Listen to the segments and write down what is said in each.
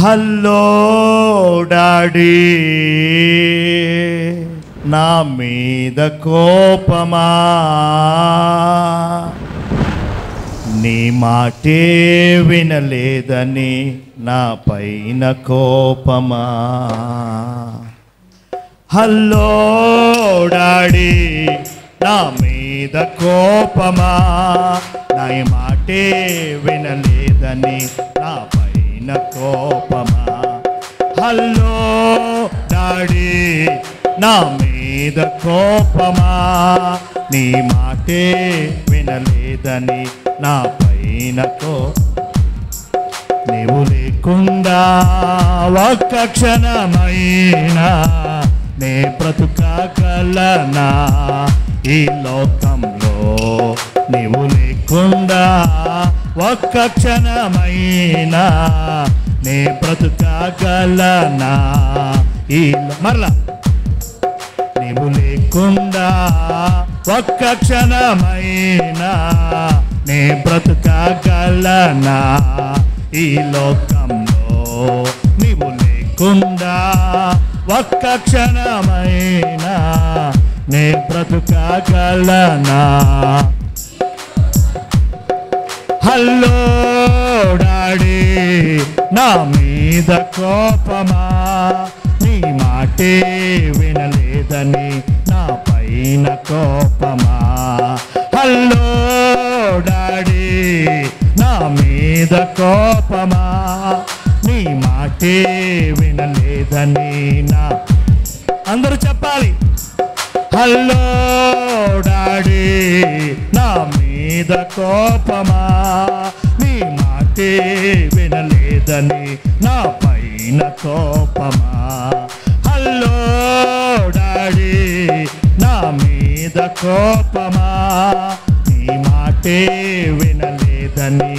hello daddy నా మీద కోపమా నీ మాటే వినలేదని నా పైన కోపమా హలో డాడీ నా మీద కోపమా నా మాటే వినలేదని నా పైన కోపమా హలో డాడీ నా మీద కోపమా నీ మాటే వినలేదని నా పైన కోపం నీవు లేకుండా ఒక్క క్షణమైనా నే బ్రతుకగలనా ఈ లోకంలో నీవు లేకుండా ఒక్క క్షణమైనా నే బ్రతుకగలనా ఈ లో- మరలా నీవు లేకుండా ఒక్క క్షణమైనా నే బ్రతుకగలనా ఈ లోకంలో నీవు లేకుండా ఒక్క క్షణమైనా నే బ్రతుకగలనా హలో డాడీ నా మీద కోపమా నీ మాటే వినలేదని నా పైన కోపమా హలో డాడీ నా మీద కోపమా నీ మాటే వినలేదని నా అందరూ చెప్పాలి హలో డాడీ నా మీద కోపమా నీ మాటే వినలేదని నా పైన కోపమా హలో డాడీ నా మీద కోపమా నీ మాటే వినలేదని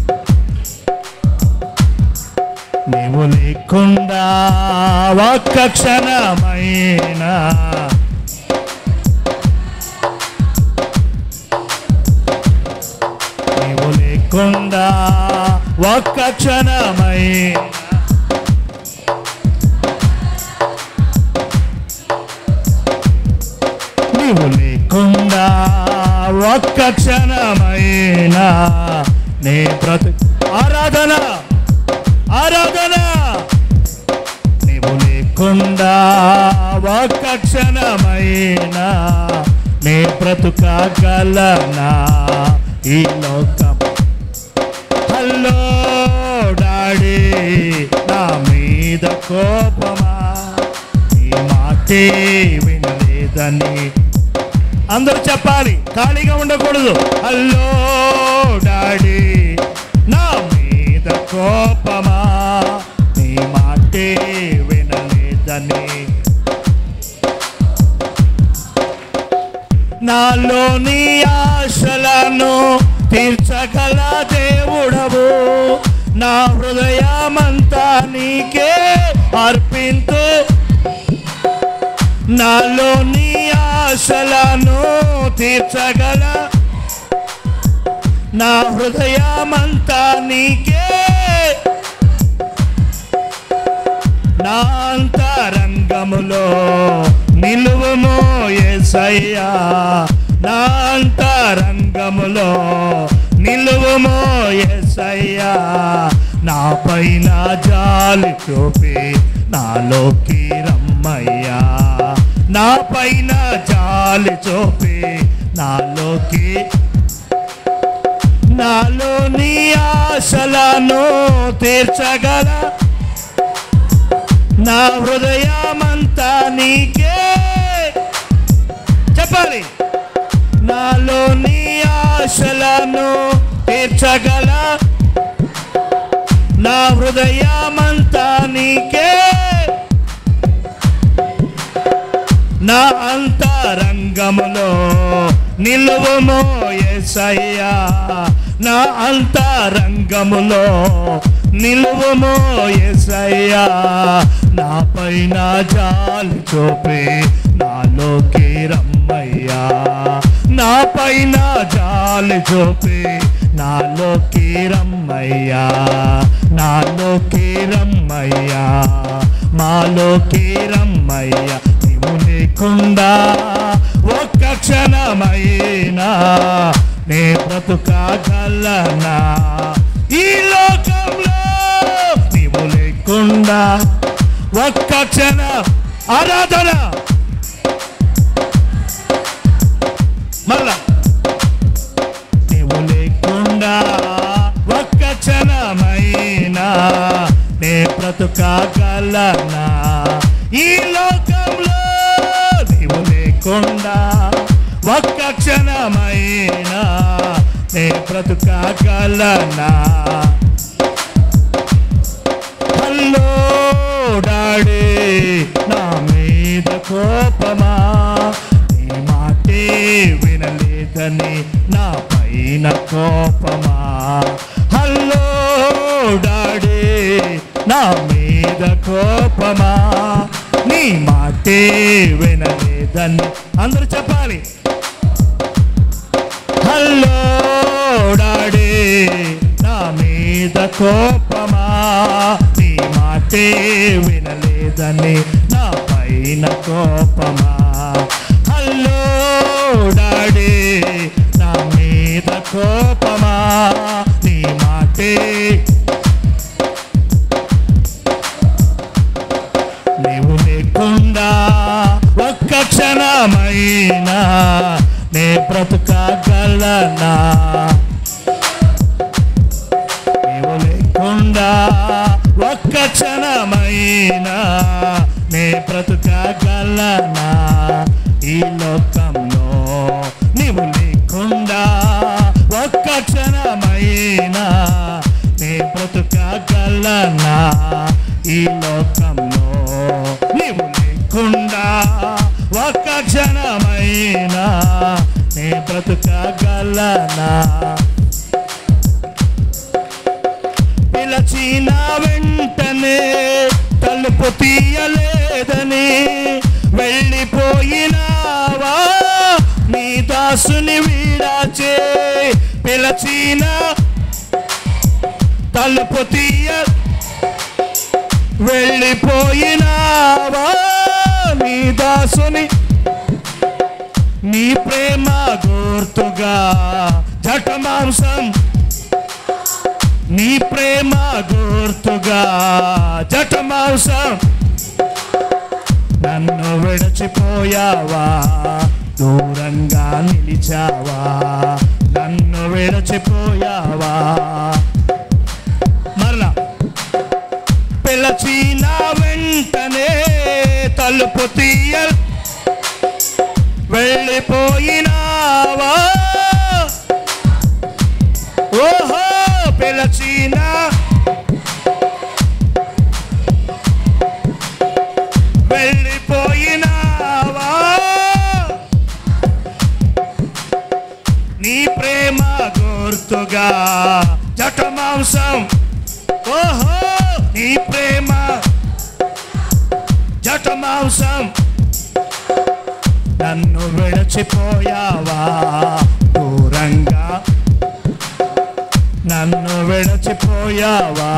నీవు లేకుండా ఒక్క క్షణమైనా నీవు లేకుండా ఒక్క క్షణమై నీవు లేకుండా ఒక్క క్షణమైనా నే బ్రతు ఆరాధన ఆరాధన నీవు లేకుండా ఒక్క క్షణమైనా నే బ్రతుకగలనా ఈ లోకం హలో డాడీ నా మీద కోపమా నీ మాటే వినలేదని అందరూ చెప్పాలి ఖాళీగా ఉండకూడదు హలో డాడీ నా మీద కోపమా నీ మాటే వినలేదని నాలోని ఆశలను తీర్చగల దేవుడవు నా హృదయమంతా నీకే అర్పింతు నాలోని ఆశలను తీర్చగల నా హృదయమంతా నీకే నా అంతరంగములో నిలువము ఎసయ్యా నా అంతరంగములో నిలువము ఎసయ్యా నా పైన జాలి చూపి నాలోకి రమ్మయ్యా నా పైన జాలి చూపి నాలోకి నాలోని ఆశలను తీర్చగల నా హృదయమంతా నీకే చెప్పాలి నాలోని ఆశలను తీర్చగల నా హృదయమంతా నీకే నా అంతరంగములో నిలువమో ఎసయ్యా నా అంతరంగములో నిలువమో ఎసయ్యా నా పైన జాలి చూపి నాలోకి రమ్మయ్యా నా పైన జాలి చూపి నాలోకి రమ్మయ్యా నాలోకి రమ్మయ్యా మాలోకి రమ్మయ్యా నీవు లేకుండా ఒక్క క్షణమైనా నే బ్రతుకాగలనా ఈ లోకంలో నీవు లేకుండా ఒక్క క్షణ ఆరాధన మళ్ళా నీవు లేకుండా ఒక్క క్షణమైనా నే బ్రతుకాగలనా ఈ లోకంలో నీవు లేకుండా ఒక్క క్షణమైనా నే బ్రతుకాగలనా హలో డాడీ నా మీద కోపమా నీ మాటే వినలేదని నా పైన కోపమా హలో డాడీ నా మీద కోపమా నీ మాటే వినలేదని అందరూ చెప్పాలి హలో డాడీ నా మీద కోపమా నీ మాటే వినలేదని నా పైన కోపమా హలో డాడీ నా మీద కోపమా నీ మాటే నీవు లేకుండా ఒక్క క్షణమైనా నే బ్రతుకాగలనా నీవు లేకుండా ఒక్క క్షణమైనా నే బ్రతుకాగలనా ఈ లోకంలో నీవు లేకుండా ఒక్క క్షణమైనా నే బ్రతుకాగలనా ఈ లోకంలో నీవు లేకుండా ఒక్క క్షణమైనా నే బ్రతుకాగలనా పిలచిన వెంటనే తలుపు తీయలేదని వెళ్ళిపోయినావా నీ దాసుని వీడాచే పిలచిన తలుపు తీయ వెళ్ళిపోయినావా నీ దాసుని నీ ప్రేమ గుర్తుగా జట మాంసం నీ ప్రేమ గుర్తుగా జట మాంసం నన్ను విడచిపోయావా దూరంగా నిలిచావా నన్ను విడచిపోయావా మరలా పిలచిన వెంటనే తలుపు తీయ వెళ్ళిపోయినావా ఓహో పిలచిన వెళ్ళిపోయినావా నీ ప్రేమ గుర్తుగా జట మాంసం ఓహో నీ ప్రేమ జట మాంసం నన్ను విడచిపోయావా దూరంగా నన్ను విడచిపోయావా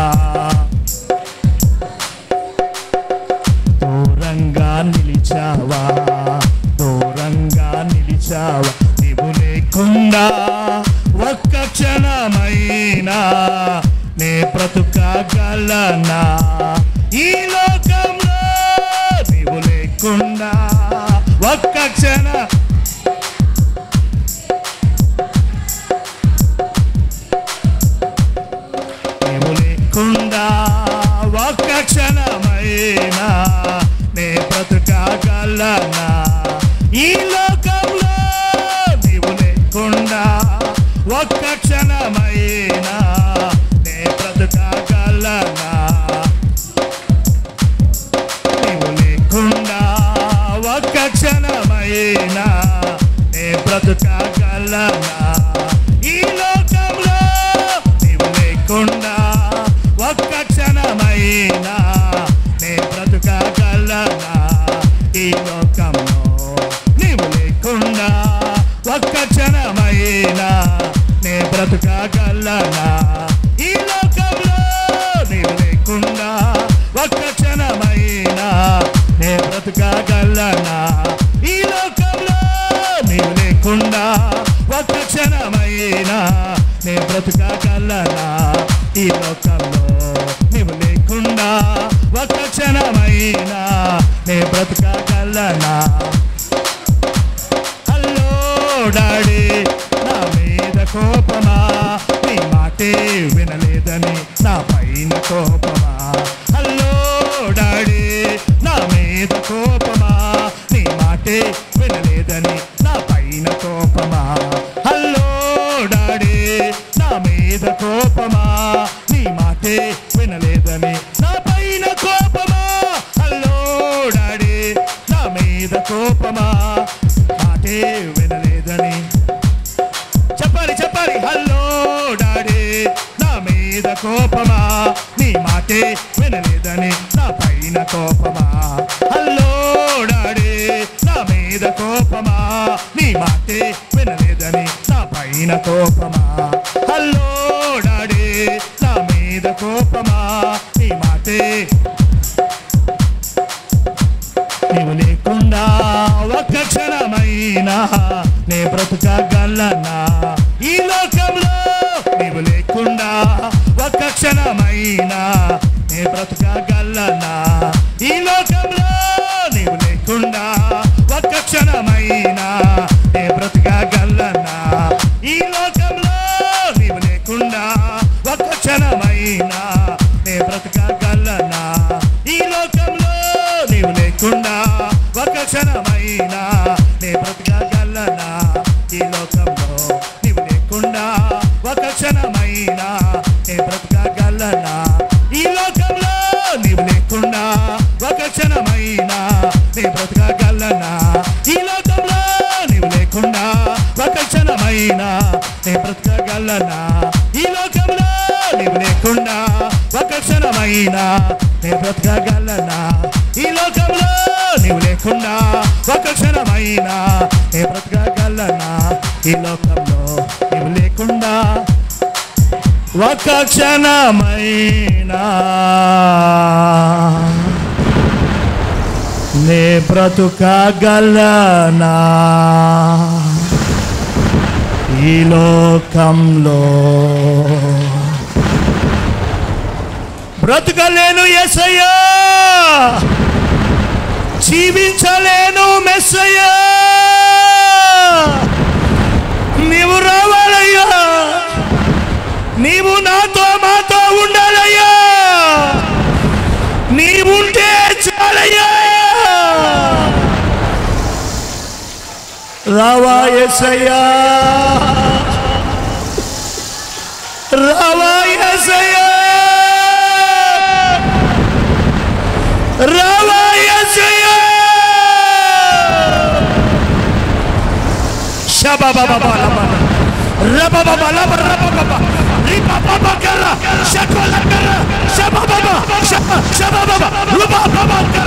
దూరంగా నిలిచావా దూరంగా నిలిచావా నీవు లేకుండా ఒక్క క్షణమైనా నే బ్రతుకాగలనా ఈ లోకంలో నీవు లేకుండా ఒక్క క్షణ నీవు లేకుండా ఒక్క క్షణమైనా నే బ్రతుకాగలనా ఈ లోకంలో నీవు లేకుండా ఒక్క క్షణమైనా నే బ్రతుకాగలనా నీవు లేకుండా ఒక్క క్షణమైనా నే బ్రతుకాగలనా ఈ లోకంలో నీవు లేకుండా ఒక్క క్షణమైనా నే బ్రతుకాగలనా ఈ లోకంలో నీవు లేకుండా ఒక్క క్షణమైనా నే బ్రతుకాగలనా ఈ లోకంలో నీ డాడీ నా మీద కోపమా నీ మాటే వినలేదని నా పైన కోపమా హలో డాడీ నా మీద కోపమా నీ మాటే వినలేదని నా పైన కోపమా హలో డాడీ నా మీద కోపమా నీ మాటే వినలేదని నా పైన కోపమా హలో డాడీ నా మీద కోపమా మాటే వినలేదని చెప్పాలి చెప్పాలి హలో డాడీ నా మీద కోపమా నీ మాటే వినలేదని నా పైన కోపమా హలో డాడీ నా మీద కోపమా నీ మాటే వినలేదని నా పైన కోపమా హలో డాడీ నా మీద కోపమా నీ మాటే నీవు లేకుండా ఒక్క క్షణమైనా నే బ్రతుకగలనా ఈ లోకంలో నీవు లేకుండా ఒక్క క్షణమైనా నే బ్రతుకగలనా ఈ లోకంలో నీవు లేకుండా ఒక్క క్షణమైనా నే బ్రతుకగలనా ఈ లోకంలో నీవు లేకుండా ఒక్క క్షణమైనా నే బ్రతుకగలనా ఈ లోకంలో నీవు లేకుండా ఒక క్షణమైనా నే బ్రతకగలనా ఈ లోకంలో నీవు లేకుండా ఒక క్షణమైనా నే బ్రతకగలనా ఈ లోకంలో నీవు లేకుండా ఒక క్షణమైనా నే బ్రతకగలనా ఈ లోకంలో నీవు లేకుండా ఒక క్షణమైనా నే బ్రతకగలనా ఈ లోకంలో నీవు లేకుండా ఒక క్షణమైనా నే బ్రతకగలనా ఈ లోకంలో నీవు లేకుండా ఒక క్షణమైనా నే బ్రతకగలనా ఈ లోకంలో నీవు లేకుండా ఒక క్షణమైనా నే బ్రతుకగలనా ఈ లోకంలో బ్రతకలేను ఎసయ్యా జీవించలేను మెస్సయ్యా నీవు రావాలయ్యా నీవు నాతో మాతో ఉండాలయ్యా నీవుంటే చాలయ్యా రావా ఎసయ్యా రావా ఎసయ్యా రావా ఎసయ్యా షబాబాబాబాలబా రబాబాబాలబా రబాబాబా రిబాబాబాకర షకోలకర షబాబాబా షబ షబాబాబా రుబాబాబాకర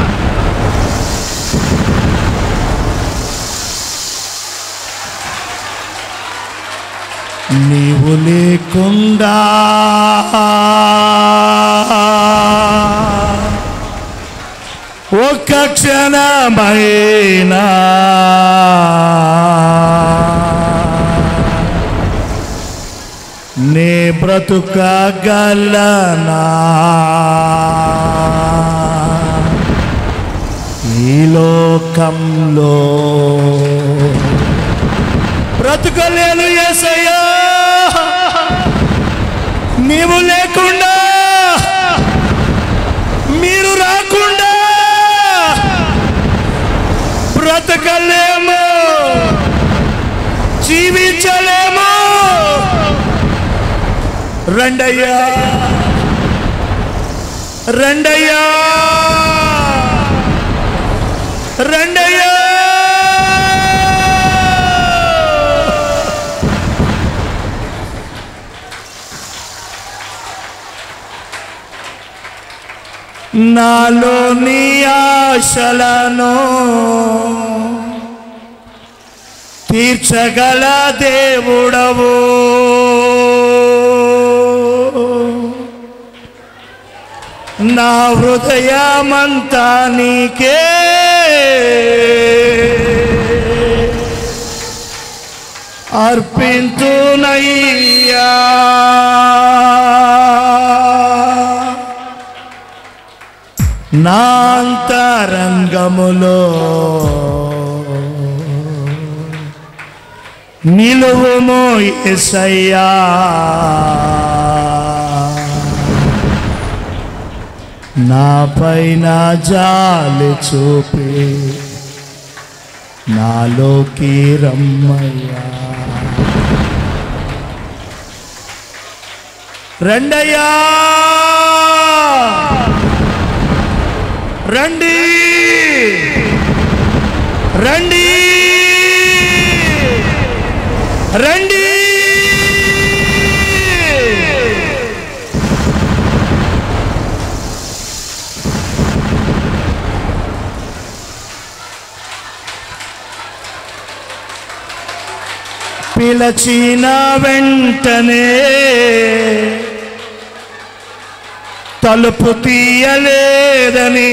నీవు లేకుండా ఒక్క క్షణమైనా నే బ్రతుకగలనా ఈ లోకంలో బ్రతుకలేను ఏసయ్యా నీవు లేకుండా మీరు రాకుండా బ్రతకలేము జీవించలేము రండయ్యా రండయ్యా రండయ్యా నాలోని ఆశలను తీర్చగల దేవుడవు నా హృదయమంతా నీకే అర్పింతునయ్యా నాంతరంగములో నిలువుము ఎసయ్యా నా పైన జాలి చూపి నాలోకి రమ్మయ్యా రండయ్యా రండి రండి రండి పిలచిన వెంటనే తలుపు తీయలేదని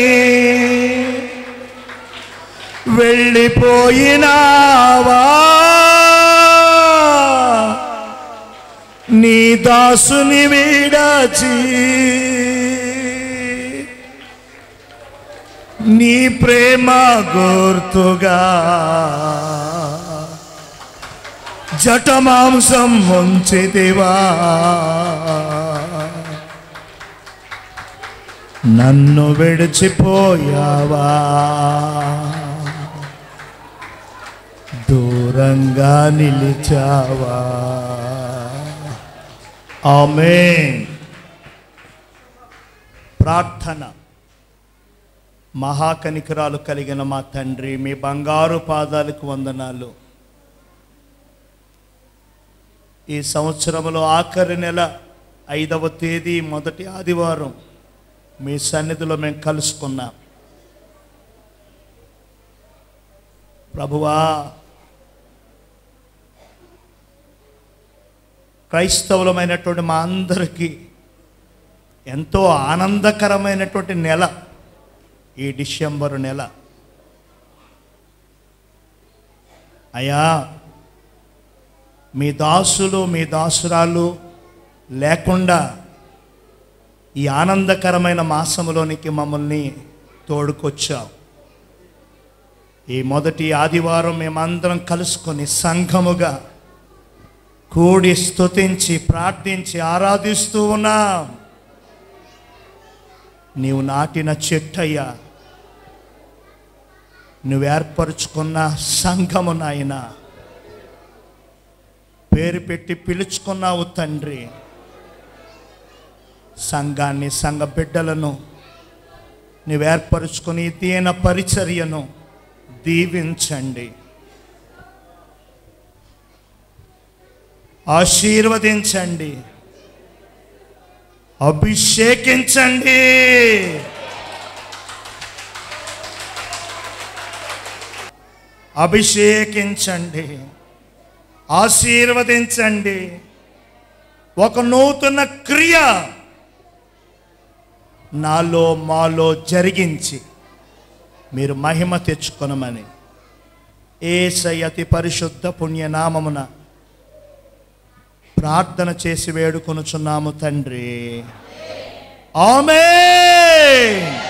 వెళ్ళిపోయినావా నీ దాసుని విడచి నీ ప్రేమ గుర్తుగా జటమాంసం ముంచితివా నన్ను విడిచిపోయావా దూరంగా నిలిచావా ఆమె ప్రార్థన మహాకనికరాలు కలిగిన మా తండ్రి మీ బంగారు పాదాలకు వందనాలు ఈ సంవత్సరంలో ఆఖరి నెల ఐదవ తేదీ మొదటి ఆదివారం మీ సన్నిధిలో మేము కలుసుకున్నాం ప్రభువా క్రైస్తవులమైనటువంటి మా అందరికీ ఎంతో ఆనందకరమైనటువంటి నెల ఈ డిసెంబరు నెల అయ్యా మీ దాసులు మీ దాసురాలు లేకుండా ఈ ఆనందకరమైన మాసములోనికి మమ్మల్ని తోడుకొచ్చావు ఈ మొదటి ఆదివారం మేమందరం కలుసుకొని సంఘముగా కూడి స్తుతించి ప్రార్థించి ఆరాధిస్తూ ఉన్నాం నీవు నాటిన చెట్టయ్యా నువ్వు ఏర్పరచుకున్న సంఘము నాయనా పేరు పెట్టి పిలుచుకున్నావు తండ్రి సంఘాన్ని సంఘ బిడ్డలను నీవు ఏర్పరుచుకుని దీన పరిచర్యను దీవించండి ఆశీర్వదించండి అభిషేకించండి అభిషేకించండి ఆశీర్వదించండి ఒక నూతన క్రియ నాలో మాలో జరిగించి మీరు మహిమ తెచ్చుకొనమని ఏసై అతి పరిశుద్ధ పుణ్యనామమున ప్రార్థన చేసి వేడుకొనుచున్నాము తండ్రి ఆమె